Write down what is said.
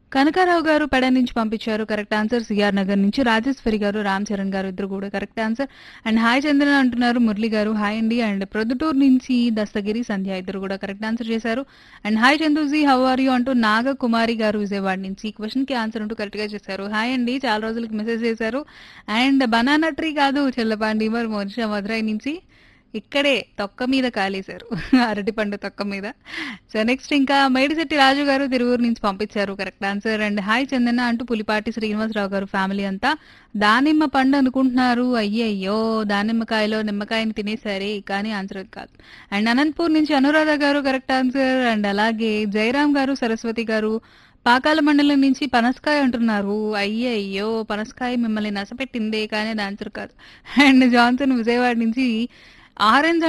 కనకారావు గారు పెడ నుంచి పంపించారు కరెక్ట్ ఆన్సర్ సిఆర్ నగర్ నుంచి రాజేశ్వరి గారు రామ్ చరణ్ గారు ఇద్దరు కూడా correct answer and hi Chandran అంటున్నారు మురళి గారు హాయ్ అండి అండ్ ప్రొద్దుటూరు నుంచి దస్తగిరి సంధ్య ఇద్దరు కూడా కరెక్ట్ ఆన్సర్ చేశారు and hi Chanduji how are you అంటూ నాగ కుమారి గారు విజయవాడ నుంచి ఈ క్వశ్చన్ కి ఆన్సర్ అంటూ కరెక్ట్ గా చేశారు హాయ్ అండి చాలా రోజులకి మెసేజ్ చేశారు అండ్ బనానా ట్రీ కాదు చెల్లపాండి మరి మోనిషా మధురై నుంచి ఇక్కడే తొక్క మీద కాలేశారు అరటిపండు తొక్క మీద సో నెక్స్ట్ ఇంకా మేడిశెట్టి రాజు గారు తిరువూరు నుంచి పంపించారు correct answer and hi Chandana అంటూ పులిపాటి శ్రీనివాసరావు గారు ఫ్యామిలీ అంతా దానిమ్మ పండు అనుకుంటున్నారు అయ్యయ్యో దానిమ్మకాయలో నిమ్మకాయని తినేసరి కానీ ఆన్సర్ కాదు అండ్ అనంతపూర్ నుంచి అనురాధ గారు కరెక్ట్ ఆన్సర్ అండ్ అలాగే జయరామ్ గారు సరస్వతి గారు పాకాల మండలం నుంచి పనసకాయ అంటున్నారు అయ్యయ్యో పనసకాయ మిమ్మల్ని నసపెట్టిందే కానీ అది ఆన్సర్ కాదు అండ్ జాన్సన్ విజయవాడ నుంచి ఆరెంజ్